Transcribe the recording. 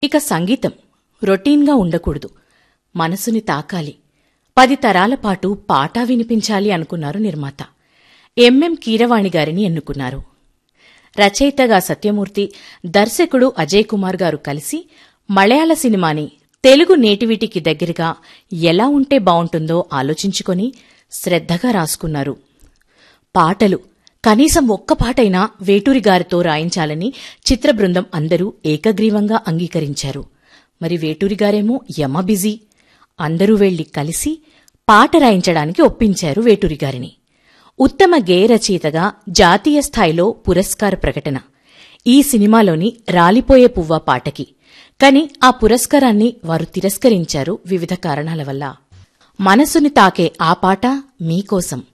ఇక సంగీతం రొటీన్గా ఉండకూడదు మనసుని తాకాలి పది తరాల పాటు పాట వినిపించాలి అనుకున్నారు నిర్మాత ఎంఎం కీరవాణి గారిని ఎన్నుకున్నారు రచయితగా సత్యమూర్తి దర్శకుడు అజయ్ కుమార్ గారు కలిసి మలయాళ సినిమాని తెలుగు నేటివిటీకి దగ్గరగా ఎలా ఉంటే బావుంటుందో ఆలోచించుకొని శ్రద్ధగా రాసుకున్నారు పాటలు కనీసం ఒక్క పాటైనా వేటూరి గారితో రాయించాలని చిత్ర బృందం అందరూ ఏకగ్రీవంగా అంగీకరించారు మరి వేటూరి గారేమో యమ బిజీ అందరూ వెళ్లి కలిసి పాట రాయించడానికి ఒప్పించారు వేటూరి గారిని ఉత్తమ గేయ రచయితగా జాతీయ స్థాయిలో పురస్కార ప్రకటన ఈ సినిమాలోని రాలిపోయే పువ్వ పాటకి కాని ఆ పురస్కారాన్ని వారు తిరస్కరించారు వివిధ కారణాల వల్ల మనసుని తాకే ఆ పాట మీకోసం